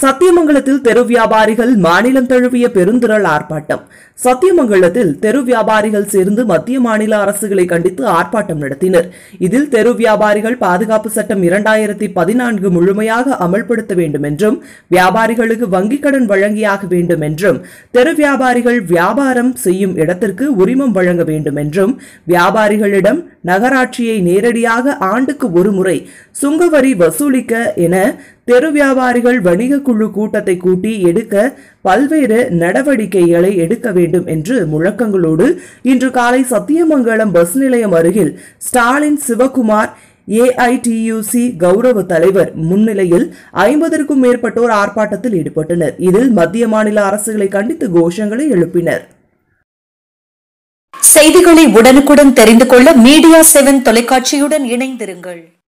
சத்தியமங்கலத்தில் தெரு வியாபாரிகள் மாநிலம் தழுவிய பெருந்திரள் ஆர்ப்பாட்டம் சத்தியமங்கலத்தில் தெரு வியாபாரிகள் சேர்ந்து மத்திய மாநில அரசுகளை கண்டித்து ஆர்ப்பாட்டம் நடத்தினர் இதில் தெரு வியாபாரிகள் பாதுகாப்பு சட்டம் இரண்டாயிரத்தி பதினான்கு முழுமையாக அமல்படுத்த வேண்டும் என்றும் வியாபாரிகளுக்கு வங்கிக் கடன் வழங்கியாக வேண்டும் என்றும் தெரு வியாபாரிகள் வியாபாரம் செய்யும் இடத்திற்கு உரிமம் வழங்க வேண்டும் என்றும் வியாபாரிகளிடம் நகராட்சியை நேரடியாக ஆண்டுக்கு ஒருமுறை சுங்கவரி வசூலிக்க என தெரு வியாபாரிகள் வணிக குழு கூட்டத்தை கூட்டி எடுக்க பல்வேறு நடவடிக்கைகளை எடுக்க வேண்டும் என்று முழக்கங்களோடு இன்று காலை சத்தியமங்கலம் பஸ் நிலையம் அருகில் ஸ்டாலின் சிவகுமார் ஏஐடியூசி கௌரவ தலைவர் முன்னிலையில் ஐம்பதற்கும் மேற்பட்டோர் ஆர்ப்பாட்டத்தில் ஈடுபட்டனர் இதில் மத்திய மாநில அரசுகளை கண்டித்து கோஷங்களை எழுப்பினர் செய்திகளை உடனுக்குடன் தெரிந்து கொள்ள மீடியா செவன் தொலைக்காட்சியுடன் இணைந்திருங்கள்